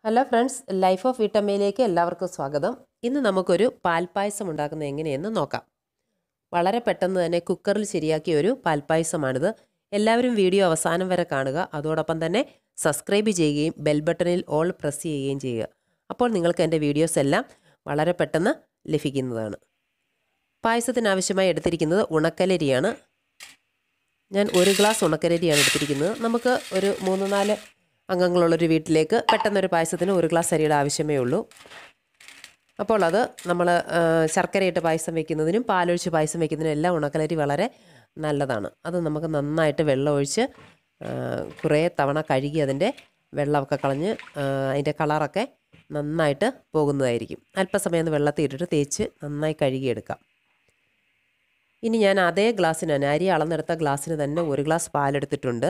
hello friends life of വീട്ടമ്മയിലേക്ക് എല്ലാവർക്കും സ്വാഗതം ഇന്ന് നമുക്കൊരു പാൽപ്പായസം ഉണ്ടാക്കുന്നത് എങ്ങനെയെന്ന് നോക്കാം വളരെ പെട്ടെന്ന് തന്നെ കുക്കറിൽ ശരിയാക്കിയ ഒരു പാൽപ്പായസമാണിത് എല്ലാവരും വീഡിയോ അവസാനം വരെ കാണുക അതോടൊപ്പം തന്നെ സബ്സ്ക്രൈബ് ചെയ്യുകയും ബെൽ ബട്ടണിൽ ഓൾ പ്രസ് ചെയ്യുകയും ചെയ്യുക അപ്പോൾ നിങ്ങൾക്ക് എൻ്റെ വീഡിയോസ് എല്ലാം വളരെ പെട്ടെന്ന് ലഭിക്കുന്നതാണ് പായസത്തിന് ആവശ്യമായി എടുത്തിരിക്കുന്നത് ഉണക്കലരിയാണ് ഞാൻ ഒരു ഗ്ലാസ് ഉണക്കലരിയാണ് എടുത്തിരിക്കുന്നത് നമുക്ക് ഒരു മൂന്ന് നാല് അംഗങ്ങളുള്ളൊരു വീട്ടിലേക്ക് പെട്ടെന്നൊരു പായസത്തിന് ഒരു ഗ്ലാസ് അരിയുടെ ആവശ്യമേ ഉള്ളൂ അപ്പോൾ അത് നമ്മൾ ശർക്കരയിട്ട് പായസം വെക്കുന്നതിനും പാലൊഴിച്ച് പായസം വെക്കുന്നതിനും എല്ലാം ഉണക്കലരി വളരെ നല്ലതാണ് അത് നമുക്ക് നന്നായിട്ട് വെള്ളം ഒഴിച്ച് ആ, കുറേ തവണ കഴുകി അതിൻ്റെ വെള്ളമൊക്കെ കളഞ്ഞ് ആ, അതിൻ്റെ കളറൊക്കെ നന്നായിട്ട് പോകുന്നതായിരിക്കും അല്പസമയം ഒന്ന് വെള്ളത്തിൽ ഇട്ടിട്ട് തേച്ച് നന്നായി കഴുകിയെടുക്കാം ഇനി ഞാൻ അതേ ഗ്ലാസ്സിന് തന്നെ അരി അളന്നെടുത്ത ഗ്ലാസ്സിന് തന്നെ ഒരു ഗ്ലാസ് പാലെടുത്തിട്ടുണ്ട്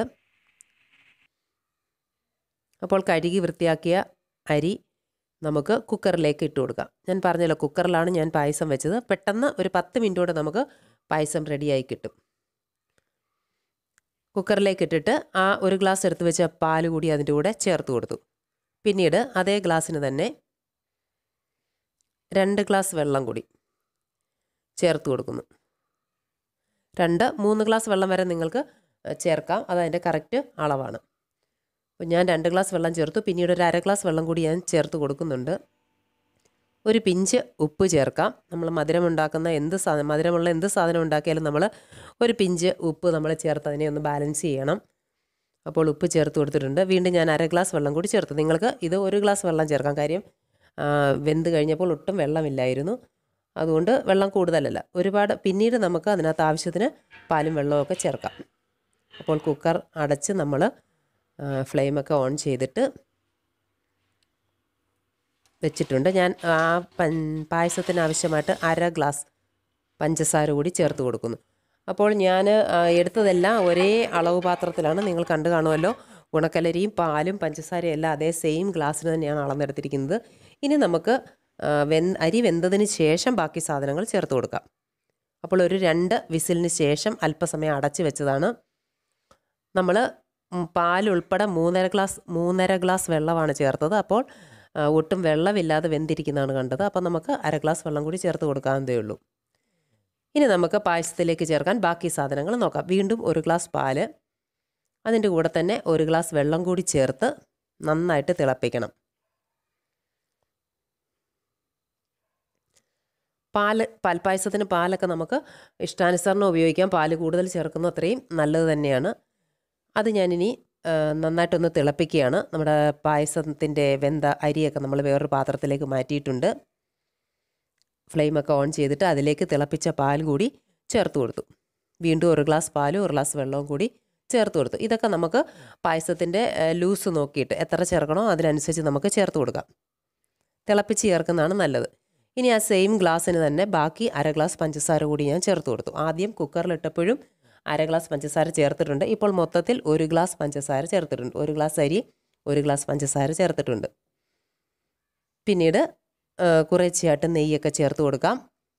അപ്പോൾ കഴുകി വൃത്തിയാക്കിയ അരി നമുക്ക് കുക്കറിലേക്ക് ഇട്ട് കൊടുക്കാം ഞാൻ പറഞ്ഞല്ലോ കുക്കറിലാണ് ഞാൻ പായസം വെച്ചത് പെട്ടെന്ന് ഒരു പത്ത് മിനിറ്റോടെ നമുക്ക് പായസം റെഡിയായി കിട്ടും കുക്കറിലേക്ക് ഇട്ടിട്ട് ആ ഒരു ഗ്ലാസ് എടുത്ത് വെച്ച പാൽ കൂടി അതിൻ്റെ കൂടെ ചേർത്ത് കൊടുത്തു പിന്നീട് അതേ ഗ്ലാസ്സിന് തന്നെ രണ്ട് ഗ്ലാസ് വെള്ളം കൂടി ചേർത്ത് കൊടുക്കുന്നു രണ്ട് മൂന്ന് ഗ്ലാസ് വെള്ളം വരെ നിങ്ങൾക്ക് ചേർക്കാം അത് അതിൻ്റെ കറക്റ്റ് അളവാണ് അപ്പോൾ ഞാൻ രണ്ട് ഗ്ലാസ് വെള്ളം ചേർത്തു പിന്നീട് ഒരു അര ഗ്ലാസ് വെള്ളം കൂടി ഞാൻ ചേർത്ത് കൊടുക്കുന്നുണ്ട് ഒരു പിഞ്ച് ഉപ്പ് ചേർക്കാം നമ്മൾ മധുരം ഉണ്ടാക്കുന്ന എന്ത് സാധനം മധുരമുള്ള എന്ത് സാധനം ഉണ്ടാക്കിയാലും നമ്മൾ ഒരു പിഞ്ച് ഉപ്പ് നമ്മൾ ചേർത്ത് അതിനെ ഒന്ന് ബാലൻസ് ചെയ്യണം അപ്പോൾ ഉപ്പ് ചേർത്ത് കൊടുത്തിട്ടുണ്ട് വീണ്ടും ഞാൻ അര ഗ്ലാസ് വെള്ളം കൂടി ചേർത്തു നിങ്ങൾക്ക് ഇത് ഒരു ഗ്ലാസ് വെള്ളം ചേർക്കാം കാര്യം ആ, വെന്ത് കഴിഞ്ഞപ്പോൾ ഒട്ടും വെള്ളമില്ലായിരുന്നു അതുകൊണ്ട് വെള്ളം കൂടുതലല്ല ഒരുപാട് പിന്നീട് നമുക്ക് അതിനകത്ത് ആവശ്യത്തിന് പാലും വെള്ളമൊക്കെ ചേർക്കാം അപ്പോൾ കുക്കർ അടച്ച് നമ്മൾ ഫ്ലെയിമൊക്കെ ഓൺ ചെയ്തിട്ട് വെച്ചിട്ടുണ്ട് ഞാൻ ആ പൻ പായസത്തിന് ആവശ്യമായിട്ട് അര ഗ്ലാസ് പഞ്ചസാര കൂടി ചേർത്ത് കൊടുക്കുന്നു അപ്പോൾ ഞാൻ ആ, എടുത്തതെല്ലാം ഒരേ അളവ് പാത്രത്തിലാണ് നിങ്ങൾ കണ്ടു കാണുമല്ലോ ഉണക്കലരിയും പാലും പഞ്ചസാരയും എല്ലാം അതേ സെയിം ഗ്ലാസ്സിന് തന്നെയാണ് അളന്നെടുത്തിരിക്കുന്നത് ഇനി നമുക്ക് ആ, വെൻ അരി വെന്തതിന് ശേഷം ബാക്കി സാധനങ്ങൾ ചേർത്ത് കൊടുക്കാം അപ്പോൾ ഒരു രണ്ട് വിസിലിന് ശേഷം അല്പസമയം അടച്ച് വെച്ചതാണ് നമ്മൾ പാൽ ഉൾപ്പെടെ മൂന്നര ഗ്ലാസ് മൂന്നര ഗ്ലാസ് വെള്ളമാണ് ചേർത്തത് അപ്പോൾ ആ, ഒട്ടും വെള്ളമില്ലാതെ വെന്തിരിക്കുന്നതാണ് കണ്ടത് അപ്പോൾ നമുക്ക് അര ഗ്ലാസ് വെള്ളം കൂടി ചേർത്ത് കൊടുക്കാവുന്നതേ ഉള്ളൂ ഇനി നമുക്ക് പായസത്തിലേക്ക് ചേർക്കാൻ ബാക്കി സാധനങ്ങൾ നോക്കാം വീണ്ടും ഒരു ഗ്ലാസ് പാല് അതിൻ്റെ കൂടെ തന്നെ ഒരു ഗ്ലാസ് വെള്ളം കൂടി ചേർത്ത് നന്നായിട്ട് തിളപ്പിക്കണം പാല് പാൽപ്പായസത്തിന് പാലൊക്കെ നമുക്ക് ഇഷ്ടാനുസരണം ഉപയോഗിക്കാം പാല് കൂടുതൽ ചേർക്കുന്ന അത്രയും നല്ലത് തന്നെയാണ് അത് ഞാനിനി ആ, നന്നായിട്ടൊന്ന് തിളപ്പിക്കുകയാണ് നമ്മുടെ പായസത്തിൻ്റെ വെന്ത അരിയൊക്കെ നമ്മൾ വേറൊരു പാത്രത്തിലേക്ക് മാറ്റിയിട്ടുണ്ട് ഫ്ലെയിമൊക്കെ ഓൺ ചെയ്തിട്ട് അതിലേക്ക് തിളപ്പിച്ച പാൽ കൂടി ചേർത്ത് കൊടുത്തു വീണ്ടും ഒരു ഗ്ലാസ് പാലും ഒരു ഗ്ലാസ് വെള്ളവും കൂടി ചേർത്ത് കൊടുത്തു ഇതൊക്കെ നമുക്ക് പായസത്തിൻ്റെ ലൂസ് നോക്കിയിട്ട് എത്ര ചേർക്കണോ അതിനനുസരിച്ച് നമുക്ക് ചേർത്ത് കൊടുക്കാം തിളപ്പിച്ച് ചേർക്കുന്നതാണ് നല്ലത് ഇനി ആ സെയിം ഗ്ലാസ്സിന് തന്നെ ബാക്കി അര ഗ്ലാസ് പഞ്ചസാര കൂടി ഞാൻ ചേർത്ത് കൊടുത്തു ആദ്യം കുക്കറിലിട്ടപ്പോഴും അര ഗ്ലാസ് പഞ്ചസാര ചേർത്തിട്ടുണ്ട് ഇപ്പോൾ മൊത്തത്തിൽ ഒരു ഗ്ലാസ് പഞ്ചസാര ചേർത്തിട്ടുണ്ട് ഒരു ഗ്ലാസ് അരി ഒരു ഗ്ലാസ് പഞ്ചസാര ചേർത്തിട്ടുണ്ട് പിന്നീട് ആ, കുറേശ്ശെയായിട്ട് നെയ്യൊക്കെ ചേർത്ത് കൊടുക്കാം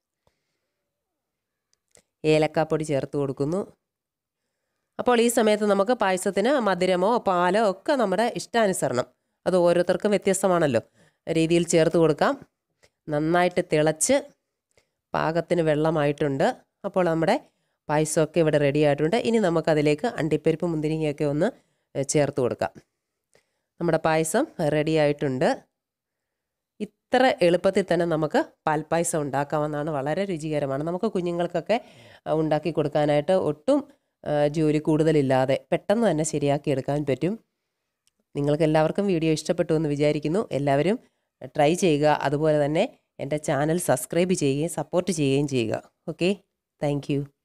ഏലക്കാപ്പൊടി ചേർത്ത് കൊടുക്കുന്നു അപ്പോൾ ഈ സമയത്ത് നമുക്ക് പായസത്തിന് മധുരമോ പാലോ ഒക്കെ നമ്മുടെ ഇഷ്ടാനുസരണം അത് ഓരോരുത്തർക്കും വ്യത്യസ്തമാണല്ലോ രീതിയിൽ ചേർത്ത് കൊടുക്കാം നന്നായിട്ട് തിളച്ച് പാകത്തിന് വെള്ളമായിട്ടുണ്ട് അപ്പോൾ നമ്മുടെ പായസമൊക്കെ ഇവിടെ റെഡി ആയിട്ടുണ്ട് ഇനി നമുക്കതിലേക്ക് അണ്ടിപ്പരിപ്പ് മുന്തിരിങ്ങയൊക്കെ ഒന്ന് ഏഹ്, ചേർത്ത് കൊടുക്കാം നമ്മുടെ പായസം റെഡി ആയിട്ടുണ്ട് ഇത്ര എളുപ്പത്തിൽ തന്നെ നമുക്ക് പാൽപ്പായസം ഉണ്ടാക്കാമെന്നാണ് വളരെ രുചികരമാണ് നമുക്ക് കുഞ്ഞുങ്ങൾക്കൊക്കെ ആ, ഉണ്ടാക്കി കൊടുക്കാനായിട്ട് ഒട്ടും ആ, ജോലി കൂടുതലില്ലാതെ പെട്ടെന്ന് തന്നെ ശരിയാക്കി എടുക്കാൻ പറ്റും നിങ്ങൾക്ക് എല്ലാവർക്കും വീഡിയോ ഇഷ്ടപ്പെട്ടു എന്ന് വിചാരിക്കുന്നു എല്ലാവരും ട്രൈ ചെയ്യുക അതുപോലെ തന്നെ എൻ്റെ ചാനൽ സബ്സ്ക്രൈബ് ചെയ്യുകയും സപ്പോർട്ട് ചെയ്യുകയും ചെയ്യുക ഓക്കെ താങ്ക്